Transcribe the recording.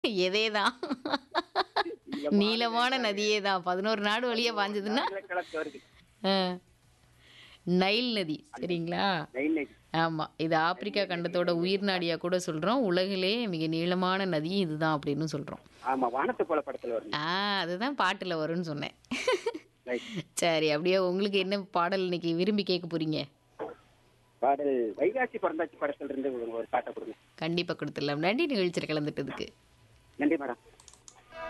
எதே தான் நீளமான நதியே தான் பதினோரு நாடு வழியா பாஞ்சதுன்னா ஆயிரக்கணக்கு வருது ஆ. நைல் நதி சரிங்களா நைல் நதி ஆமா இது ஆப்பிரிக்கா கண்டத்தோட உயிர் நாடியா கூட சொல்றோம் உலகிலே மிக நீளமான நதியும் இதுதான் அப்படின்னு சொல்றோம் ஆமா வானத்து போல படத்துல வருது ஆ அதுதான் பாட்டுல வரும்னு சொன்னேன் Right. சரி அப்படியே உங்களுக்கு என்ன பாடல் இன்னைக்கு விரும்பி கேட்க போறீங்க பாடல் வைகாசி பிறந்தாச்சு படத்துல இருந்து ஒரு ஒரு பாட்டை கொடுங்க கண்டிப்பா கொடுத்துடலாம் நன்றி நிகழ்ச்சியில் கலந்துட்டதுக்கு நன்றி மேடம்